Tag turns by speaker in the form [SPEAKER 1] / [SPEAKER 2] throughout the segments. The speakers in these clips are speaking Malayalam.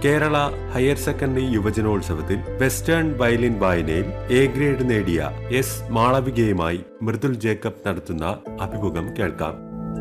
[SPEAKER 1] കേരള ഹയർ സെക്കൻഡറി യുവജനോത്സവത്തിൽ വെസ്റ്റേൺ വയലിൻ വായനയിൽ എ ഗ്രേഡ് നേടിയ എസ് മാളവികയുമായി മൃദുൽ ജേക്കബ് നടത്തുന്ന അഭിമുഖം കേൾക്കാം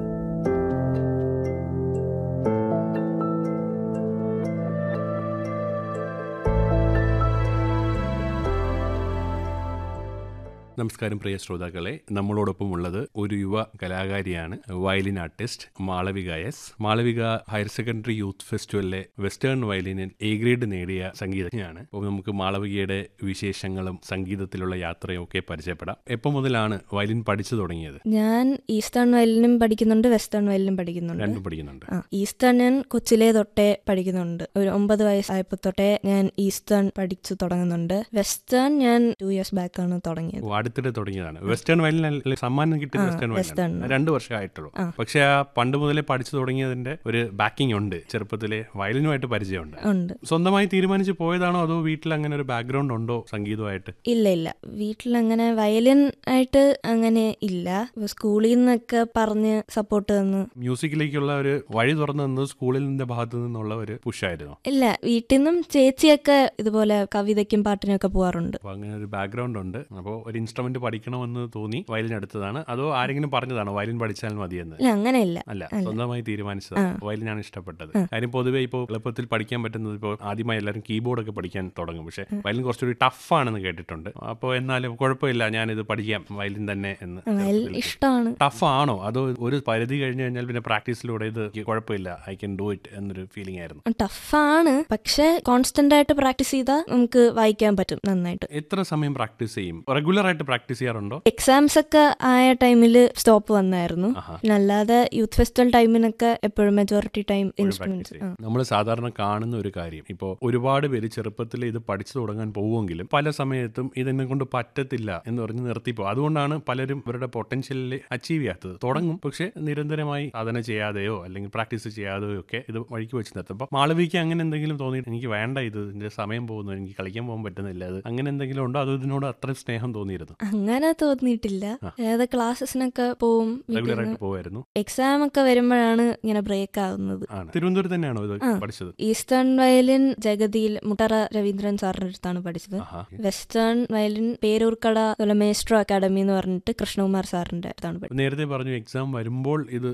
[SPEAKER 1] നമസ്കാരം പ്രിയ ശ്രോതാക്കളെ നമ്മളോടൊപ്പം ഉള്ളത് ഒരു യുവ കലാകാരിയാണ് violin artist Malavika S Malavika higher secondary youth ഫെസ്റ്റിവലിലെ വെസ്റ്റേൺ വയലിനിൽ എ ഗ്രേഡ് നേടിയ സംഗീതജ്ഞയാണ് അപ്പോൾ നമുക്ക് മാളവികയുടെ വിശേഷങ്ങളും സംഗീതത്തിലുള്ള യാത്രയും ഒക്കെ പരിചയപ്പെടാം എപ്പോൾ മുതലാണ് വയലിൻ പഠിച്ചു തുടങ്ങിയത്
[SPEAKER 2] ഞാൻ ഈസ്റ്റേൺ വയലിനും പഠിക്കുന്നുണ്ട് വെസ്റ്റേൺ വയലിനും പഠിക്കുന്നുണ്ട്
[SPEAKER 1] രണ്ടും പഠിക്കുന്നുണ്ട്
[SPEAKER 2] ആ ഈസ്റ്റേൺ ഞാൻ കൊച്ചിലെ തൊട്ടേ പഠിക്കുന്നുണ്ട് ഒരു ഒമ്പത് വയസ്സായപ്പോ തൊട്ടേ ഞാൻ ഈസ്റ്റേൺ പഠിച്ചു തുടങ്ങുന്നുണ്ട് വെസ്റ്റേൺ ഞാൻ ടു ഇയേഴ്സ് ബാക്ക് ആണ് തുടങ്ങിയത്
[SPEAKER 1] ഓ, അടുത്തിടെ തുടങ്ങിയതാണ് വെസ്റ്റേൺ വയലിൻ സമ്മാനം കിട്ടിയ വെസ്റ്റേൺ
[SPEAKER 2] വെസ്റ്റേൺ
[SPEAKER 1] വയലിൻ രണ്ട് വർഷമായിട്ടുള്ളൂ പക്ഷെ ആ പണ്ട് മുതലേ പഠിച്ചു തുടങ്ങിയതിന്റെ ഒരു ബാക്കിംഗ് ഉണ്ട് ചെറുപ്പത്തിലെ വയലിനുമായിട്ട് പരിചയമുണ്ട്
[SPEAKER 2] ഉണ്ട്
[SPEAKER 1] സ്വന്തമായി തീരുമാനിച്ച് പോയതാണോ അതോ വീട്ടിൽ അങ്ങനെ ഒരു ബാക്ക്ഗ്രൗണ്ട് ഉണ്ടോ സംഗീതമായിട്ട്
[SPEAKER 2] ഇല്ല ഇല്ല വീട്ടിൽ അങ്ങനെ വയലിൻ ആയിട്ട് അങ്ങനെ ഇല്ല സ്കൂളിൽ നിന്നൊക്കെ പറഞ്ഞ് സപ്പോർട്ട് തന്നു
[SPEAKER 1] മ്യൂസിക്കിലേക്കുള്ള ഒരു വഴി തുറന്നു തന്നത് സ്കൂളിൽ നിന്റെ ഭാഗത്തു നിന്നുള്ള ഒരു പുഷായിരുന്നു
[SPEAKER 2] ഇല്ല വീട്ടിൽ നിന്നും ചേച്ചിയൊക്കെ ഇതുപോലെ കവിതയ്ക്കും പാട്ടിനും ഒക്കെ പോവാറുണ്ട്
[SPEAKER 1] അപ്പൊ അങ്ങനെ ഒരു ബാക്ക്ഗ്രൗണ്ട് ഉണ്ട് അപ്പോൾ ഒരു ഇൻസ്ട്രുമെന്റ് പഠിക്കണമെന്ന് തോന്നി വയലിൻ എടുത്തതാണ് അതോ ആരെങ്കിലും പറഞ്ഞതാണോ വയലിൻ പഠിച്ചാൽ മതിയെന്ന്
[SPEAKER 2] ഇല്ല അങ്ങനെയില്ല
[SPEAKER 1] അല്ല സ്വന്തമായി തീരുമാനിച്ചതാണ് വയലിനാണ് ഇഷ്ടപ്പെട്ടത് കാര്യം പൊതുവെ ഇപ്പോൾ എളുപ്പത്തിൽ പഠിക്കാൻ പറ്റുന്നത് ഇപ്പോൾ ആദ്യമായി എല്ലാവരും കീബോർഡ് ഒക്കെ പഠിക്കാൻ തുടങ്ങും പക്ഷെ വയലിൻ കുറച്ചുകൂടി ടഫ് ആണെന്ന് കേട്ടിട്ടുണ്ട് അപ്പോൾ എന്നാലും കുഴപ്പമില്ല ഞാൻ ഇത് പഠിക്കാം വയലിൻ തന്നെ എന്ന്
[SPEAKER 2] വയലിൻ ഇഷ്ടമാണ്
[SPEAKER 1] ടഫ് ആണോ അതോ ഒരു പരിധി കഴിഞ്ഞു കഴിഞ്ഞാൽ പിന്നെ പ്രാക്ടീസിലൂടെ ഇത് കുഴപ്പമില്ല ഐ ക്യാൻ ഡു ഇറ്റ് എന്നൊരു ഫീലിംഗ് ആയിരുന്നു
[SPEAKER 2] ടഫാണ് പക്ഷെ കോൺസ്റ്റന്റ് ആയിട്ട് പ്രാക്ടീസ് ചെയ്താൽ നമുക്ക് വായിക്കാൻ പറ്റും നന്നായിട്ട്
[SPEAKER 1] എത്ര സമയം പ്രാക്ടീസ് ചെയ്യും റെഗുലർ ആയിട്ട് പ്രാക്ടീസ് ചെയ്യാറുണ്ടോ
[SPEAKER 2] എക്സാംസ് ഒക്കെ ആയ ടൈമിൽ സ്റ്റോപ്പ് വന്നായിരുന്നു
[SPEAKER 1] ആഹാ.
[SPEAKER 2] പിന്നെ അല്ലാതെ യൂത്ത് ഫെസ്റ്റിവൽ ടൈമിനൊക്കെ എപ്പോഴും മെജോറിറ്റി ടൈം ഇൻസ്ട്രുമെന്റ്സ്
[SPEAKER 1] നമ്മൾ സാധാരണ കാണുന്ന ഒരു കാര്യം ഇപ്പോൾ ഒരുപാട് പേര് ചെറുപ്പത്തിൽ ഇത് പഠിച്ചു തുടങ്ങാൻ പോവുമെങ്കിലും പല സമയത്തും ഇതെന്നെ കൊണ്ട് പറ്റത്തില്ല എന്ന് പറഞ്ഞ് നിർത്തിപ്പോ അതുകൊണ്ടാണ് പലരും ഇവരുടെ പൊട്ടൻഷ്യലിൽ അച്ചീവ് ചെയ്യാത്തത് തുടങ്ങും പക്ഷെ നിരന്തരമായി സാധന ചെയ്യാതെയോ അല്ലെങ്കിൽ പ്രാക്ടീസ് ചെയ്യാതെയോ ഒക്കെ ഇത് വഴിക്ക് വെച്ച് നിർത്തും അപ്പോൾ മാളവിക്ക് അങ്ങനെ എന്തെങ്കിലും തോന്നിയിട്ട് എനിക്ക് വേണ്ട ഇത് ഇതിന്റെ സമയം പോകുന്നു എനിക്ക് കളിക്കാൻ പോകാൻ പറ്റുന്നില്ല അത് അങ്ങനെ എന്തെങ്കിലും ഉണ്ടോ അതോ ഇതിനോട് അത്ര സ്നേഹം തോന്നിയിരുന്നു
[SPEAKER 2] അങ്ങനെ തോന്നിയിട്ടില്ല ഏത് ക്ലാസ്സസിനൊക്കെ പോവും
[SPEAKER 1] റെഗുലർ ആയിട്ട് പോവായിരുന്നു
[SPEAKER 2] എക്സാം ഒക്കെ വരുമ്പോഴാണ് ഇങ്ങനെ ബ്രേക്ക് ആവുന്നത്
[SPEAKER 1] ആണ് തിരുവനന്തപുരത്ത് തന്നെയാണോ ഇത് പഠിച്ചത്
[SPEAKER 2] ഈസ്റ്റേൺ വയലിൻ ജഗതിയിൽ മുട്ടറ രവീന്ദ്രൻ സാറിന്റെ അടുത്താണ് പഠിച്ചത്
[SPEAKER 1] ആഹാ
[SPEAKER 2] western violin Peroorkada maestro academy എന്ന് പറഞ്ഞിട്ട് കൃഷ്ണകുമാർ സാറിന്റെ അടുത്താണ് പഠിച്ചത്
[SPEAKER 1] നേരത്തെ പറഞ്ഞു എക്സാം വരുമ്പോൾ ഇത്